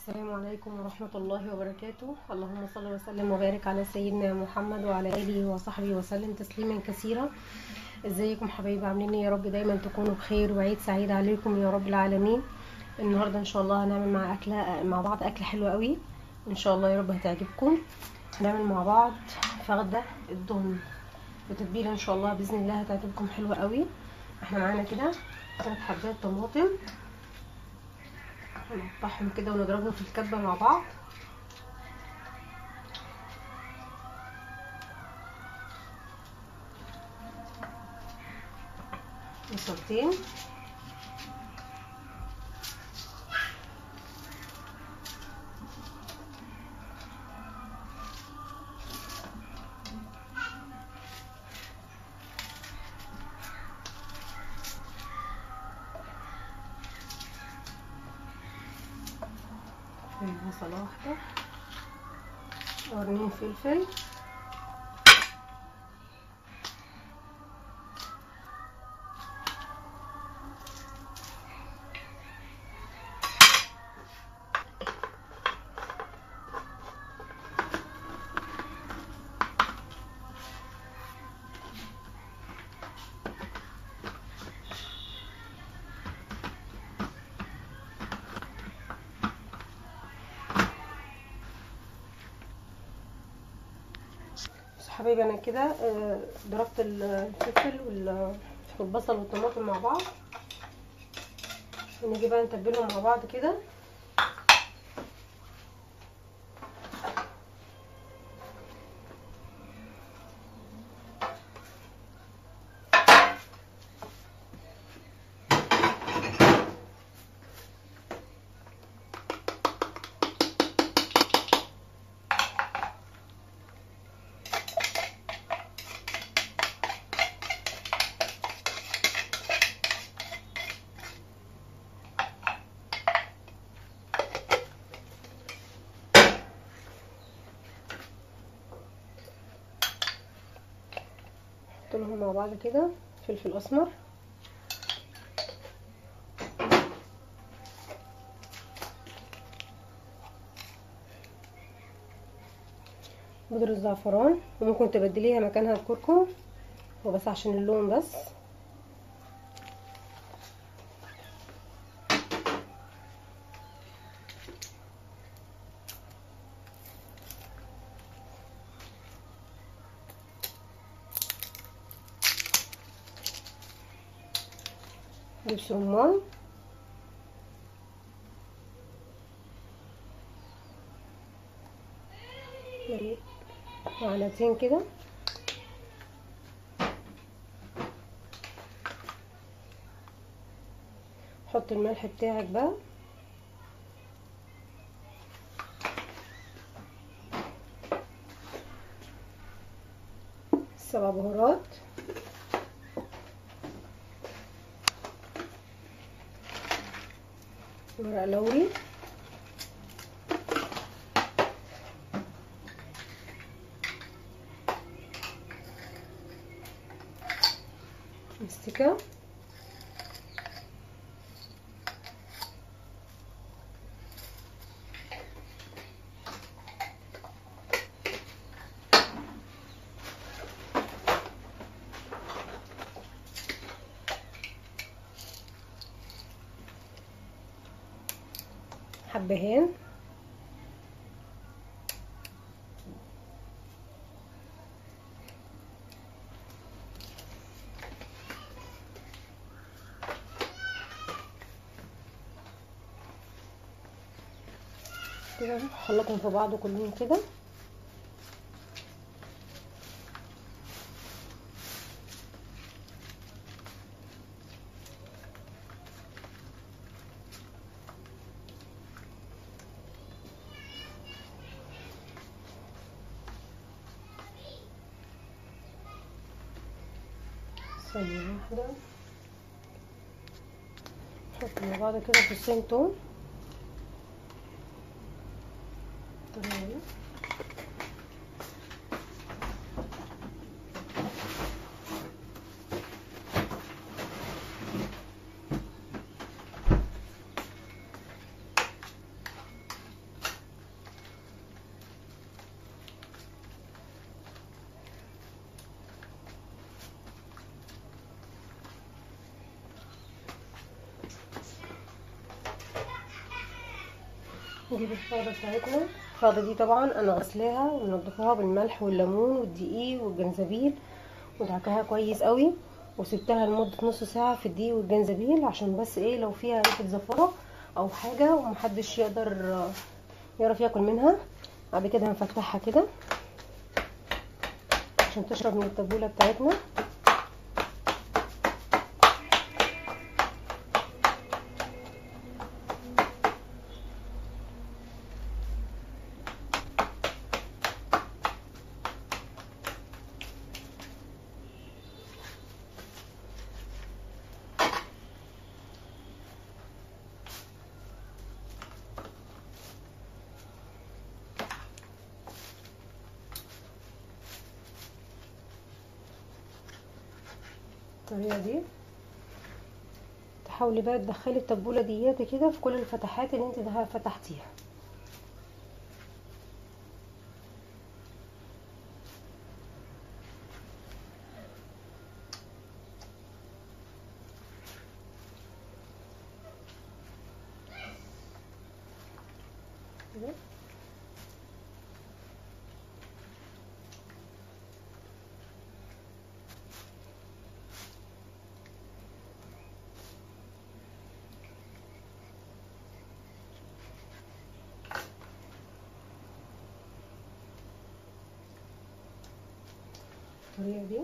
السلام عليكم ورحمة الله وبركاته اللهم صل وسلم وبارك على سيدنا محمد وعلى آله وصحبه وسلم تسليما كثيرا ازيكم حبايبي عاملين ايه يا رب دايما تكونوا بخير وعيد سعيد عليكم يا رب العالمين النهارده ان شاء الله هنعمل مع اكله مع بعض اكله حلوه قوي ان شاء الله يا رب هتعجبكم هنعمل مع بعض فخده الدهن بتتبيله ان شاء الله باذن الله هتعجبكم حلوه قوي احنا معانا كده ثلاث حبات طماطم هنقطعهم كده ونضربهم في الكبه مع بعض بصلتين بصلة واحدة قرنين فلفل حبايبي انا كده ضربت الفلفل والبصل والطماطم مع بعض ونيجي بقى نتبلهم مع بعض كده نحط لهم مع بعض كده فلفل اسمر بودرة الزعفران وممكن تبدليها مكانها الكركم هو بس عشان اللون بس دبس رمان معلقتين كده حط الملح بتاعك بقى سبع بهارات ورق لوري مستكة حبهان كده خلطهم في بعض كلهم كده ثانية واحدة نحط مع بعض كده فصين توم تمام نجيب الفوضى بتاعتنا الفوضى دي طبعا انا غسلاها ومنضفاها بالملح والليمون والدقيق والجنزبيل ودعكاها كويس قوي وسبتها لمدة نص ساعة في الدقيق والجنزبيل عشان بس ايه لو فيها ريحة زفرة او حاجة ومحدش يقدر يعرف ياكل منها بعد كده هنفتحها كده عشان تشرب من التبولة بتاعتنا الطريقه دي تحاولي بقى تدخلي التبوله ديات كده في كل الفتحات اللي انت ده فتحتيها كده الطريقة دي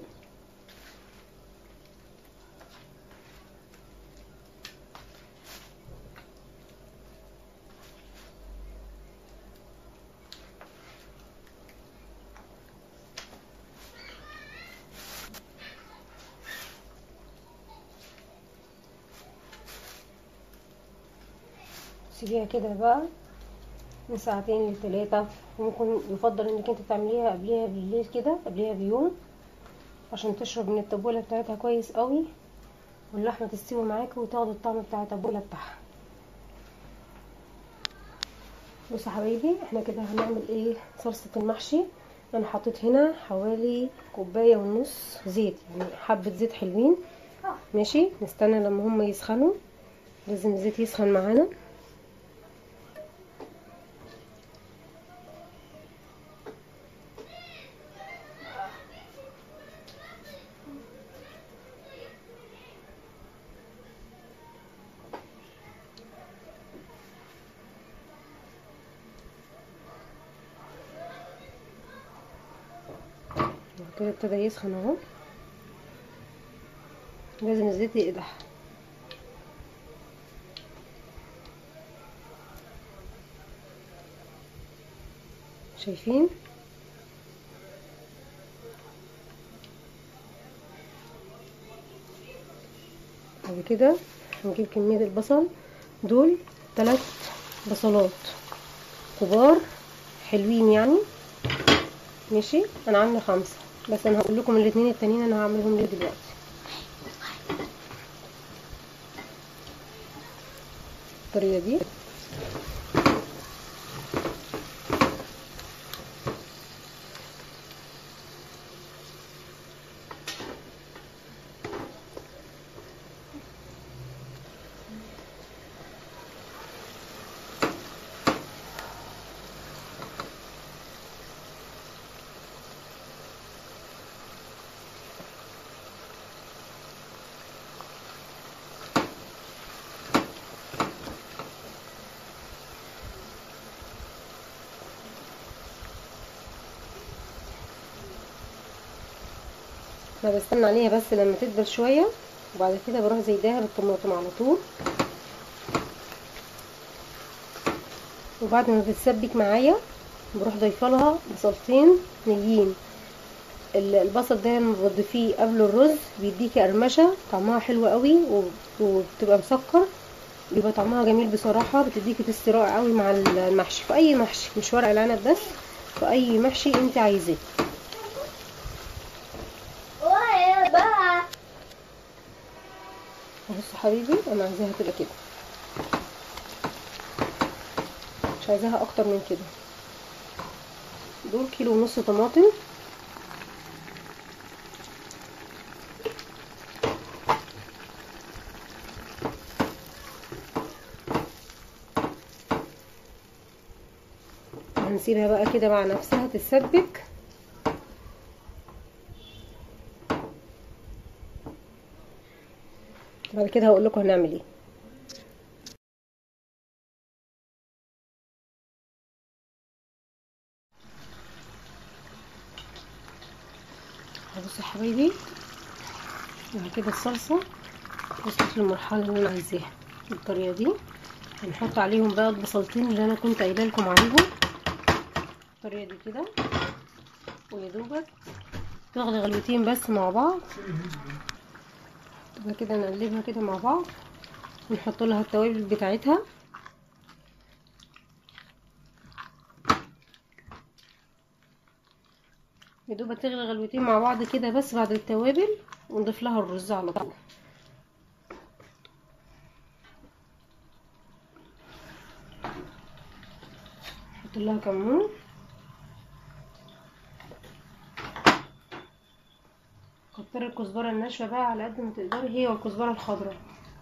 سيبيها كده بقى من ساعتين لثلاثة ممكن يفضل انك انت تعمليها قبليها بالليل كده قبليها بيوم عشان تشرب من التبولة بتاعتها كويس قوي واللحمة تستوي معاكي وتاخد الطعم بتاع التبولة بتاعها بصوا حبايبي احنا كده هنعمل ايه صلصة المحشي انا حطيت هنا حوالي كوباية ونص زيت يعني حبة زيت حلوين ماشي نستنى لما هما يسخنوا لازم الزيت يسخن معانا كده ابتدى يسخن اهو لازم الزيت يقدح شايفين بعد كده هنجيب كمية البصل دول ثلاث بصلات كبار حلوين يعني ماشي انا عامله خمسة بس انا هقول لكم الاثنين التانيين انا هعملهم ليه دلوقتي الطريقه دي انا بستنى عليها بس لما تدبل شويه وبعد كده بروح زيداها بالطماطم على طول وبعد ما تتسبك معايا بروح ضايفه لها بصلتين نيين البصل ده لما بتضيفيه قبل الرز بيديكي قرمشه طعمها حلو قوي وبتبقى مسكر بيبقى طعمها جميل بصراحه بتديكي تست رائع قوي مع المحشي في اي محشي مش ورق العنب بس في اي محشي انت عايزاه بصوا حبيبي انا عايزاها تبقى كده مش عايزاها اكتر من كده دول كيلو ونص طماطم وهنسيبها بقى كده مع نفسها تتسبك بعد كده هقول لكم هنعمل ايه بصوا يا حبايبي بعد كده الصلصه وصلت للمرحله اللي انا عايزاها بالطريقه دي هنحط عليهم بقى البصلتين اللي انا كنت قايله لكم عليهم بالطريقه دي كده ويا دوبك تاخد غلوتين بس مع بعض تبقى كده نقلبها كده مع بعض ونحط لها التوابل بتاعتها يا دوبك تغلي غلوتين مع بعض كده بس بعد التوابل ونضيف لها الرز على طول نحط لها كمون كتري الكزبره الناشفه بقى على قد ما تقدري هي والكزبره الخضراء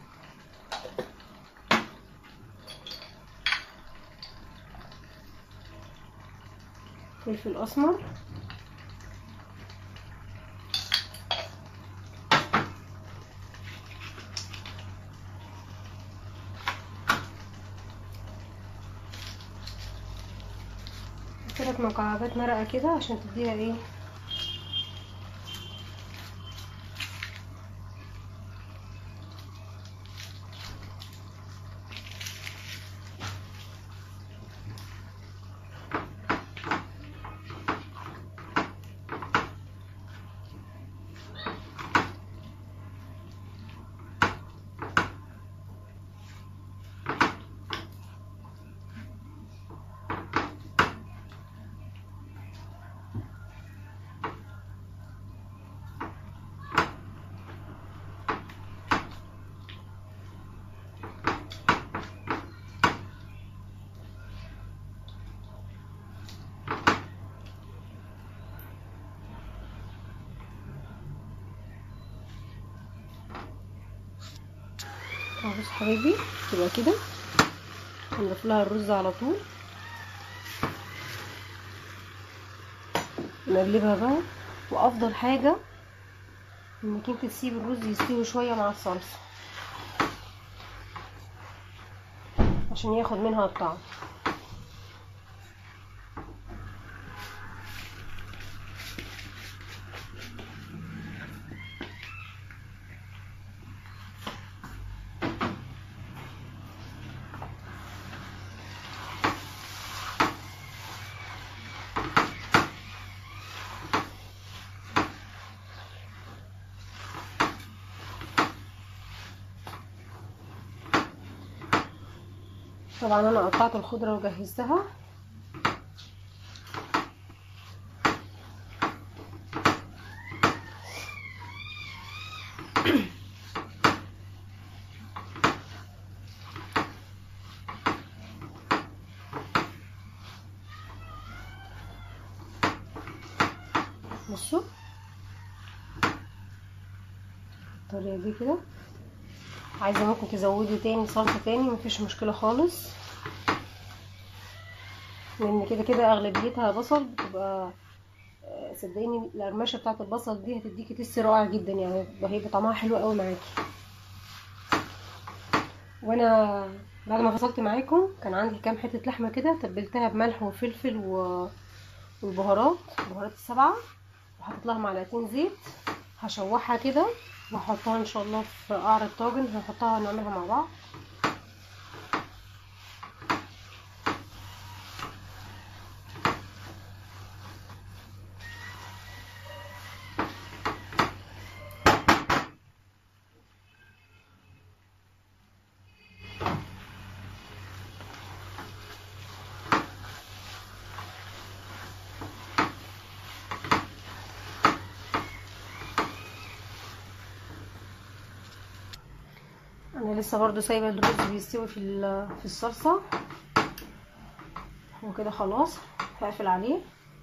فلفل اسمر ثلاث مكعبات مرقه كده عشان تديها ايه اهو بصوا حبايبي تبقى كده هنضيف لها الرز على طول نقلبها بقى وافضل حاجه انك انت تسيب الرز يستوي شويه مع الصلصه عشان ياخد منها الطعم طبعا انا قطعت الخضره وجهزتها بصوا بالطريقه دي كده عايزه ممكن تزودي تاني صلصه تاني مفيش مشكله خالص لان كده كده اغلبيتها بصل بتبقى صدقيني القرمشه بتاعه البصل دي هتديكي تست رائع جدا يعني هيبقى طعمها حلو قوي معاكي وانا بعد ما فصلت معاكم كان عندي كام حته لحمه كده تبلتها بملح وفلفل و... والبهارات البهارات السبعه وحطيت لها معلقتين زيت هشوحها كده وهحطها ان شاء الله في قعر الطاجن هنحطها نعملها مع بعض انا لسه برضو سايبه الرز بيستوي في في الصلصه وكده خلاص هقفل عليه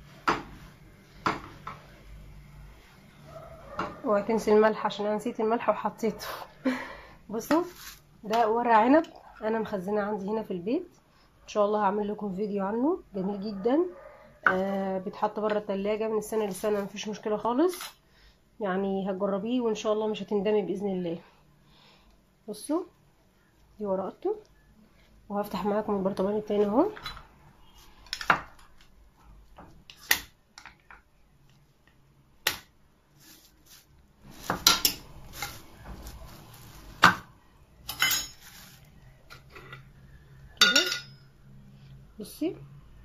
اوعي تنسي الملح عشان انا نسيت الملح وحطيته بصوا ده ورق عنب انا مخزنه عندي هنا في البيت ان شاء الله هعمل لكم فيديو عنه جميل جدا آه بيتحط بره التلاجة من السنة للسنة مفيش مشكلة خالص يعني هتجربيه وان شاء الله مش هتندمي باذن الله بصوا دي ورقته وهفتح معاكم البرطمان التاني اهو كده بصي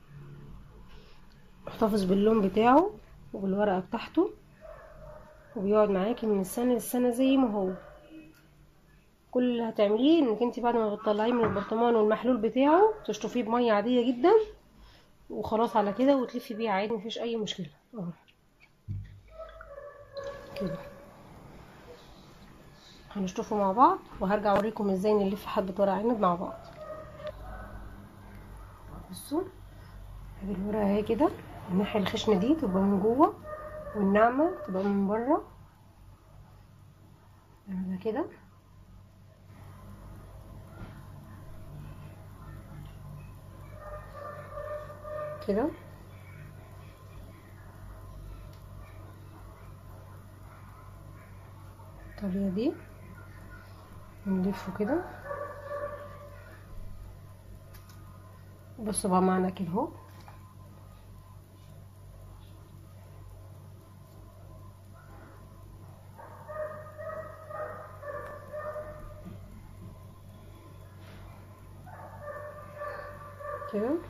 احتفظ باللون بتاعه وبالورقه بتاعته وبيقعد معاكي من السنه للسنه زي ما هو كل اللي هتعمليه انك انت بعد ما بتطلعيه من البرطمان والمحلول بتاعه تشطفيه بميه عاديه جدا وخلاص على كده وتلفي بيه عادي مفيش اي مشكله اهو كده هنشطفه مع بعض وهرجع اوريكم ازاي نلف حبه ورق عنب مع بعض بصوا ادي الورقه اهي كده الناحيه الخشنه دي تبقى من جوه والناعمه تبقى من بره نعملها كده كده الطريقة دي نلفه كده بصوا بقى معانا كده اهو كده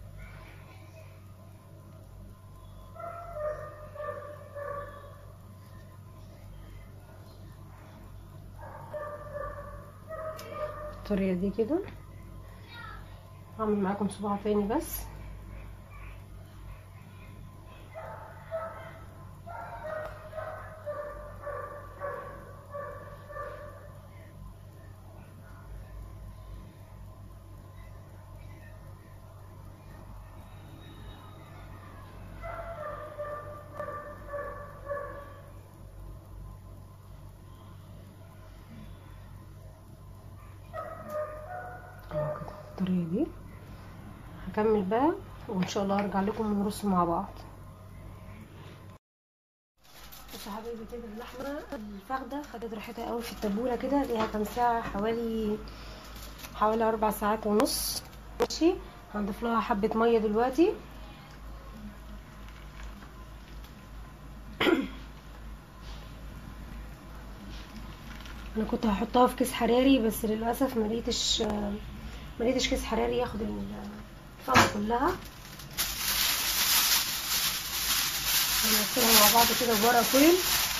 الطريقة دي كده هعمل معاكم صباع تاني بس اهو كده الطريقة دي هكمل بقى وان شاء الله هرجع لكم ونرص مع بعض بصوا يا حبايبي كده اللحمه الفخده خدت ريحتها قوي في التبوله كده ليها كام ساعه حوالي حوالي اربع ساعات ونص ماشي هنضيف لها حبه ميه دلوقتي انا كنت هحطها في كيس حراري بس للاسف ما لقيتش ما لقيتش كيس حراري ياخد الفخده كلها هنغسلها مع بعض كده بورق فويل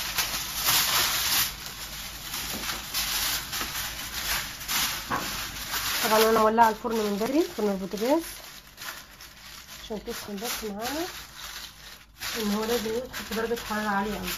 طبعا انا مولعه الفرن من بدري فرن البوتاجاز عشان تسخن بس معانا ان هو لازم يدخل في درجه حراره عاليه قوي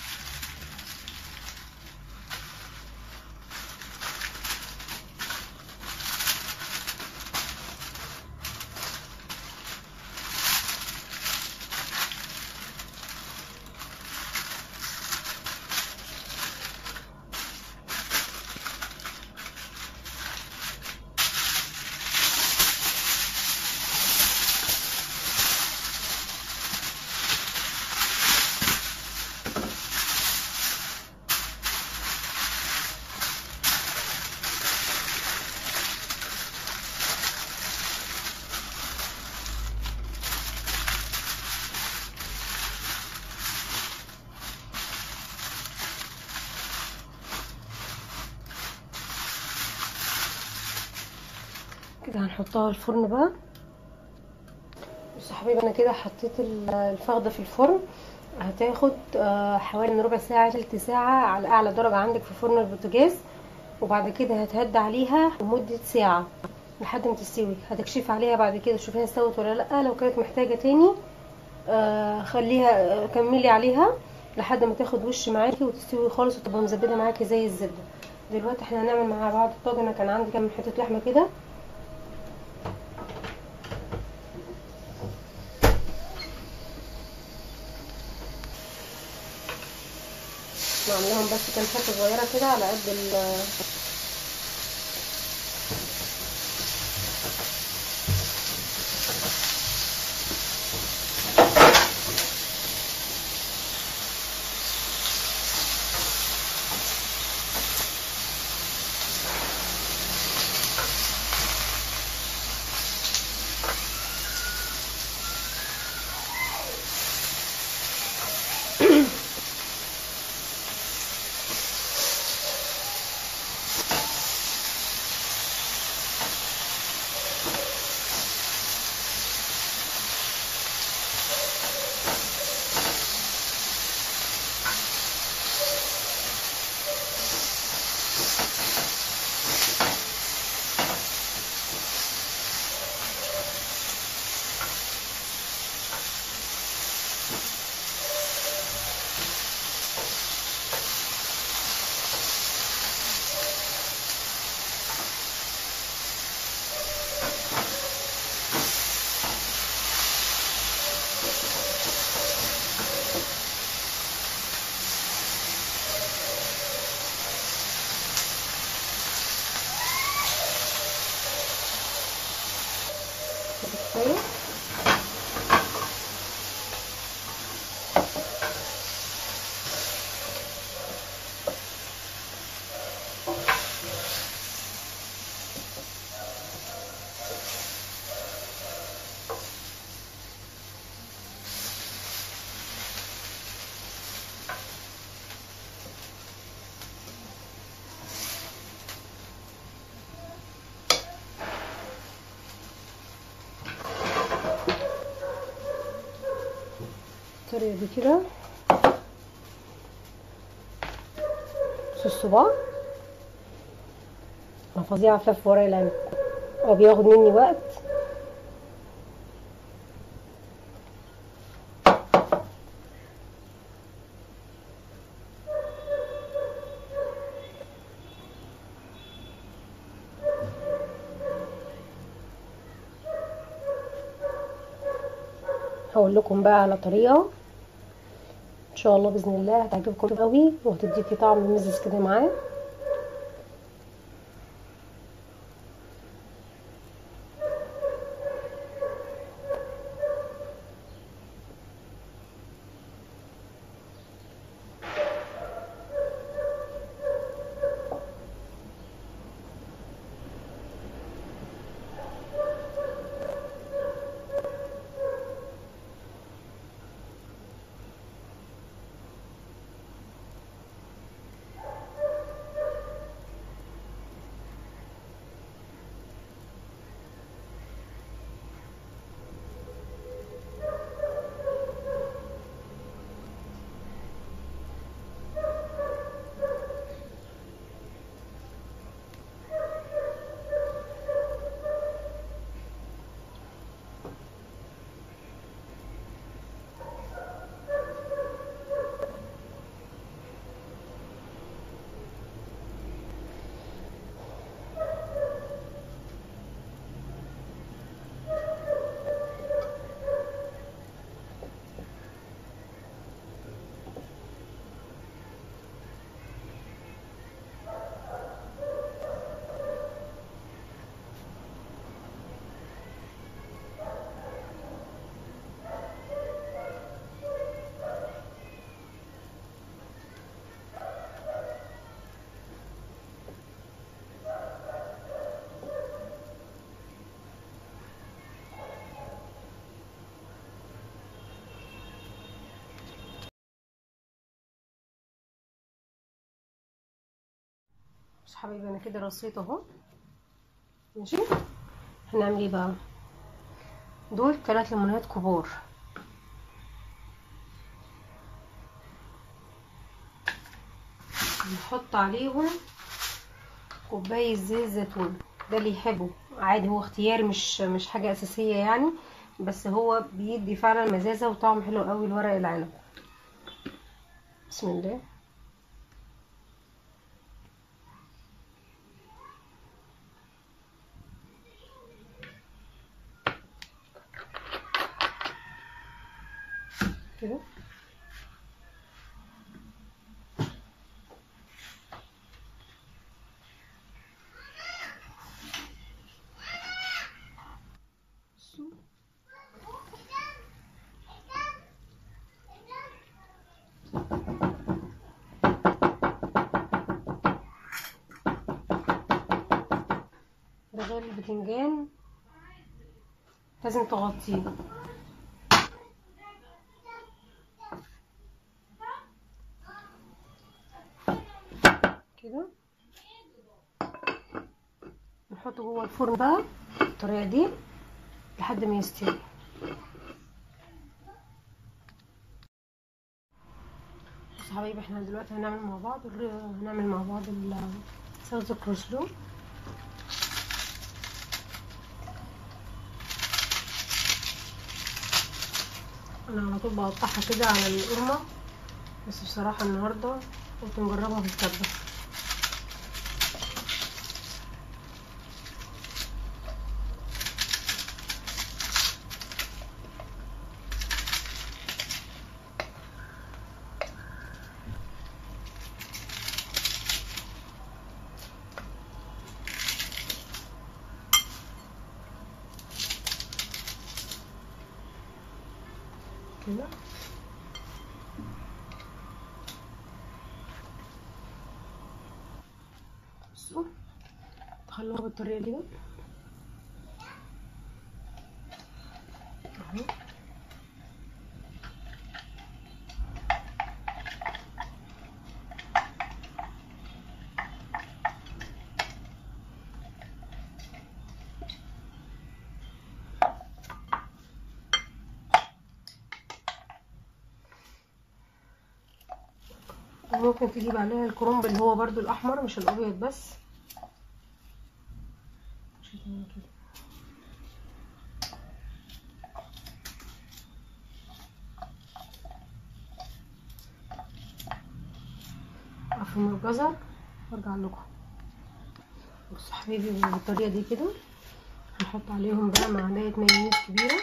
كده هنحطها الفرن بقى بصوا يا حبايبي انا كده حطيت الفخده في الفرن هتاخد حوالي من ربع ساعه تلت ساعه على اعلى درجه عندك في فرن البوتاجاز وبعد كده هتهدى عليها لمده ساعه لحد ما تستوي هتكشفي عليها بعد كده تشوفيها استوت ولا لا لو كانت محتاجه تاني خليها كملي عليها لحد ما تاخد وش معاكي وتستوي خالص وتبقى مزبده معاكي زي الزبده دلوقتي احنا هنعمل مع بعض الطاجن انا كان عندي كام حته لحمه كده نعملهم بس كام حته صغيره كده على قد ال ايه الطريقة دي كده بصوا الصباع انا فظيعة في لف ورق العنب هو بياخد مني وقت هقول لكم بقى على طريقه ان شاء الله باذن الله هتعجبكم قوي وهتديكي طعم مزز كده معاه بص حبايبي انا كده رصيت اهو ماشي هنعمل ايه بقى دول ثلاث ليمونات كبار نحط عليهم كوبايه زيت زيتون ده اللي يحبه عادي هو اختياري مش مش حاجه اساسيه يعني بس هو بيدي فعلا مزازه وطعم حلو قوي لورق العنب بسم الله كده رغيف البتنجان لازم تغطيه كده نحطه جوه الفرن بقى بالطريقه دي لحد ما يستوي بصوا يا حبايبي احنا دلوقتي هنعمل مع بعض الر- هنعمل مع بعض سلطه الكروسلو انا على طول بقطعها كده على القرمه بس بصراحه النهارده قلت نجربها في الكبه كده بصوا تخلوها بالطريقة دي بقى اهو ممكن تجيب عليها الكرنب اللي هو برضو الاحمر مش الابيض بس مش هتعمل كده. افرم الجزر وارجع لكم بصوا حبيبي بالطريقه دي كده هنحط عليهم بقى معلقه مايونيز كبيره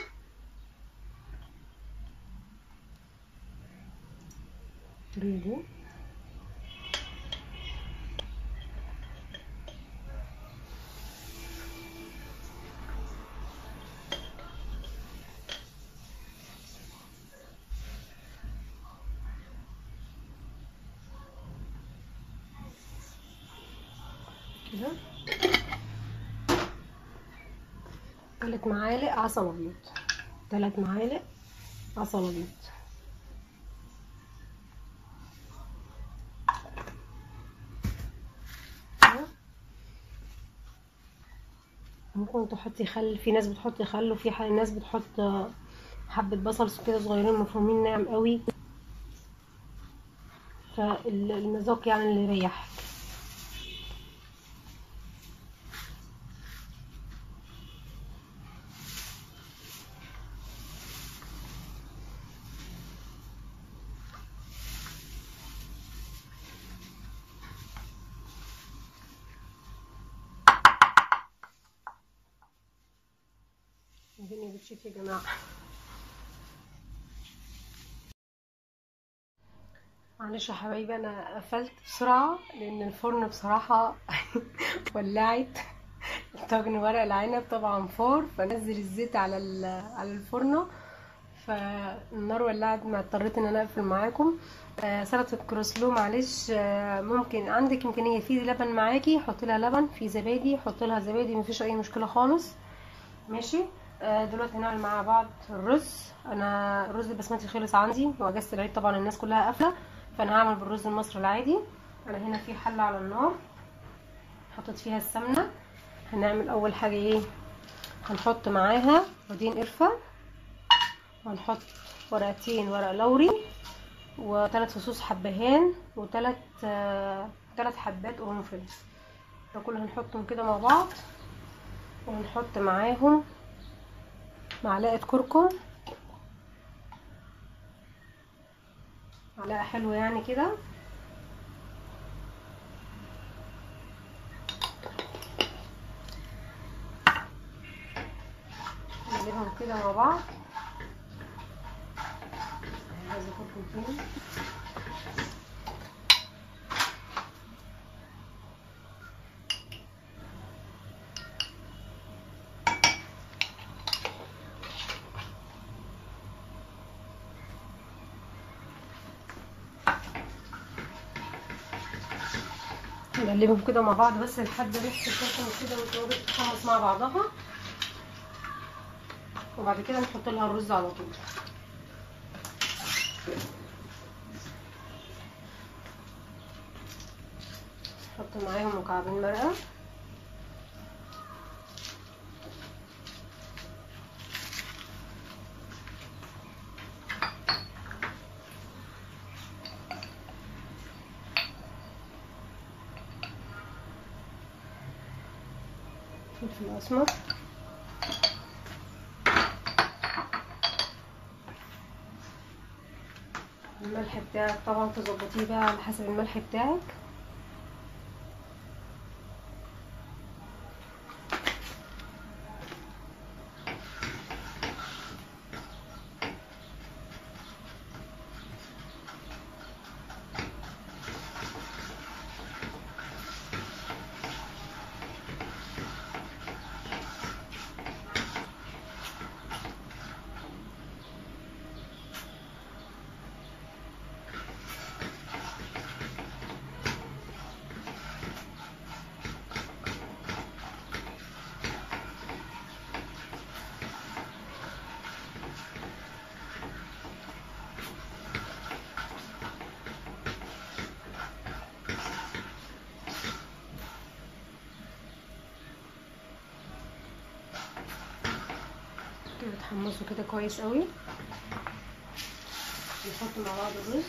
بالطريقه دي كده تلات معالق عسل ابيض تلات معالق عسل ابيض كده. ممكن تحطي خل في ناس بتحط خل وفي ح- ناس بتحط حبة بصل كده صغيرين مفرومين ناعم قوي فالمذاق يعني اللي يريحك الدنيا بتشيك يا جماعة معلش يا حبايبي انا قفلت بسرعة لان الفرن بصراحة ولعت طاجن ورق العنب طبعا فور فنزل الزيت على ال- على الفرن فالنار ولعت ما اضطريت ان انا اقفل معاكم آه سلطة الكروسلو معلش آه ممكن عندك امكانية في لبن معاكي حطي لها لبن في زبادي حطي لها زبادي مفيش اي مشكلة خالص ماشي آه دلوقتي هنعمل مع بعض الرز انا الرز البسمتي خلص عندي واجازة العيد طبعا الناس كلها قافله فانا هعمل بالرز المصري العادي انا هنا في حله على النار حطيت فيها السمنه هنعمل اول حاجه ايه هنحط معاها عودين قرفه وهنحط ورقتين ورق لوري وثلاث فصوص حبهان وثلاث آه ثلاث حبات قرنفل ده كله هنحطهم كده مع بعض وهنحط معاهم معلقه كركم معلقه حلوه يعني كده نقلبهم كده مع بعض عايزه كركم تاني نقلبهم كده مع بعض بس لحد ريحه الكركم كده والتوابل تتحمص مع بعضها وبعد كده نحط لها الرز على طول نحط معاهم مكعبين مرقه فلفل اسمر الملح بتاعك طبعا تظبطيه بقى على حسب الملح بتاعك نحمصه كده كويس قوي نحط مع بعض الرز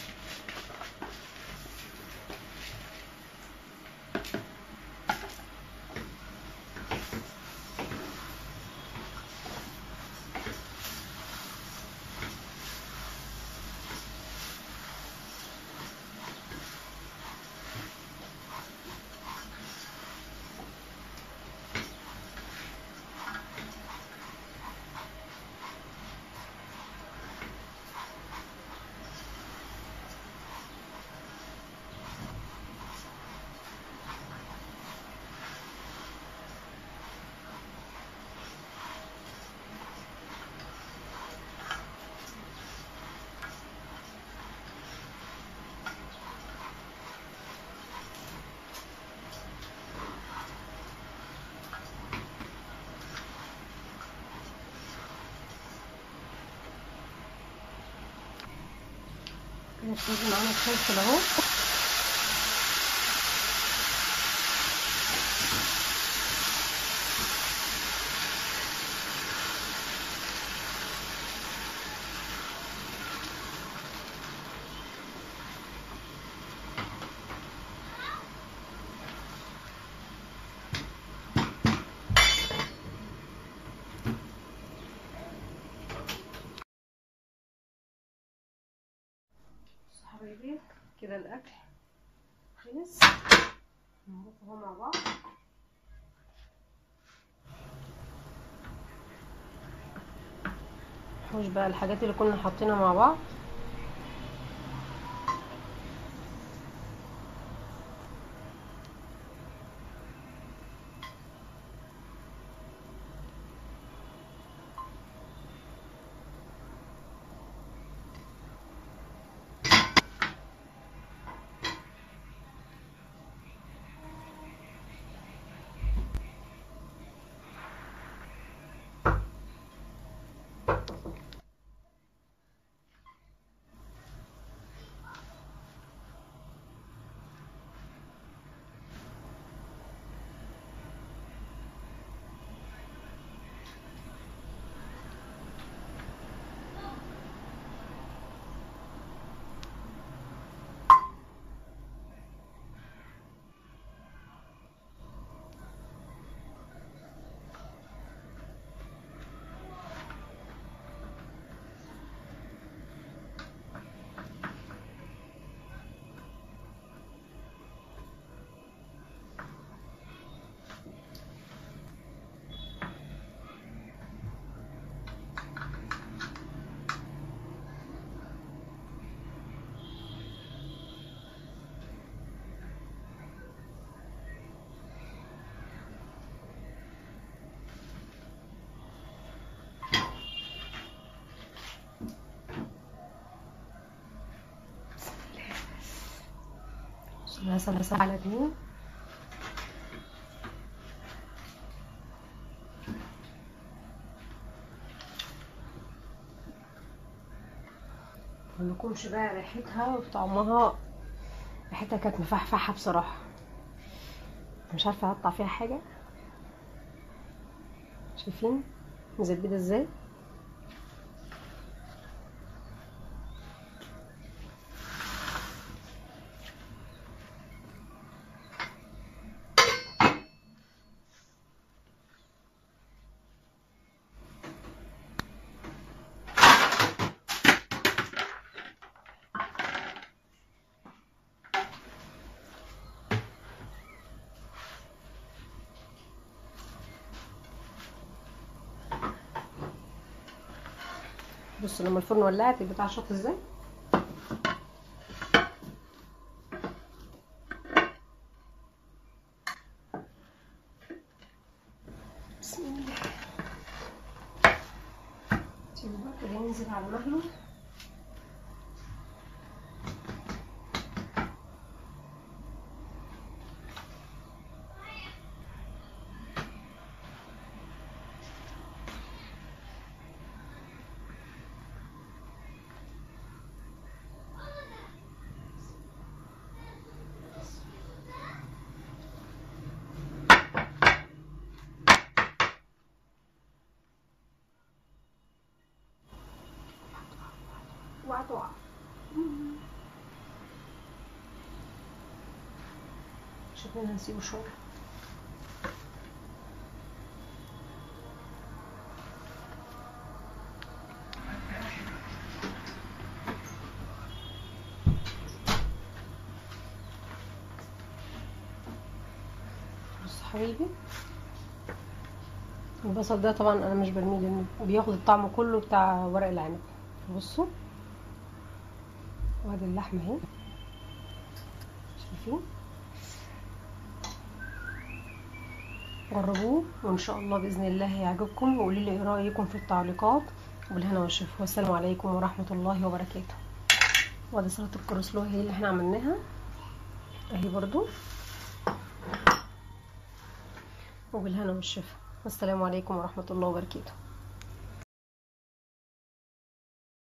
كده بتيجي معانا الفلفل اهو بصوا حبايبي كده الاكل خلص نروح اهو مع بعض نحوش بقى الحاجات اللي كنا حاطينها مع بعض مثلا على اتنين مقولكمش بقى ريحتها وطعمها ريحتها كانت مفحفحة بصراحة مش عارفة اقطع فيها حاجة شايفين مزبدة ازاي بصوا لما الفرن ولعت البتاع شط ازاي بسم الله سيبوا بقى كده ينزل على مهله وهتقع شكلنا هنسيبه شويه بص حبيبي البصل ده طبعا انا مش برميه لانه بياخد الطعم كله بتاع ورق العنب بصوا وادي اللحمه اهي شايفين جربوه وان شاء الله باذن الله هيعجبكم وقولوا لي ايه رايكم في التعليقات وبالهنا والشفا والسلام عليكم ورحمه الله وبركاته وادي سلطه الكروسلو هي اللي احنا عملناها اهي برضو وبالهنا والشفا والسلام عليكم ورحمه الله وبركاته